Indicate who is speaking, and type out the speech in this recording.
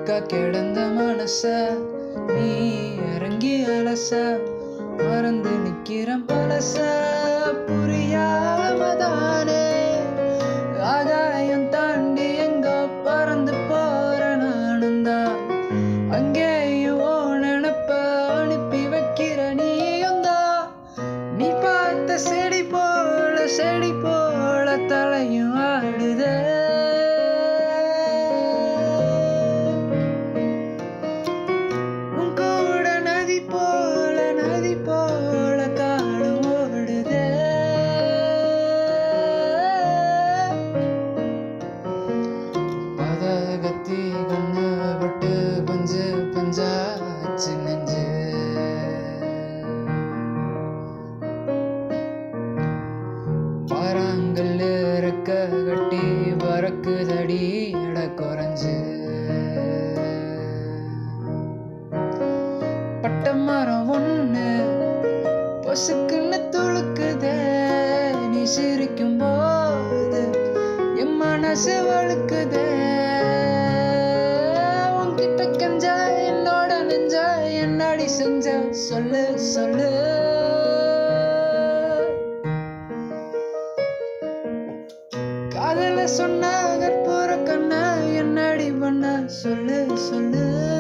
Speaker 1: அழுக்கா கிடந்த மனச நீ இறங்கி அலச மறந்து நிக்கிறேன் பழச புரியாமதானே ஆகாயம் தாண்டி எங்கோ பறந்து போற நானும் தான் அங்கேயும் ஓ நினப்ப அனுப்பி வைக்கிற நீயும் தான் நீ பார்த்த செடி போல செடி போல தலையும் ஆடுதே உன் கூட நதி போல நதி போல காலம் ஓடுதே பதகத்தி கண்ணு பட்டு பஞ்சு பஞ்சாச்சு நெஞ்சு பாறாங்கல் இறக்க கட்டி பறக்குதடி எட குறைஞ்சு பட்ட மரம் ஒண்ணு பொசுக்குன்னு துளுக்குதே நீ சிரிக்கும் போது என் மனசு வழுக்குதே உன்கிட்ட கெஞ்சா என்னோட நெஞ்சா என்னடி செஞ்ச சொல்லு சொல்லு காதல சொன்ன கற்பூர கண்ண என்னடி பண்ண சொல்லு சொல்லு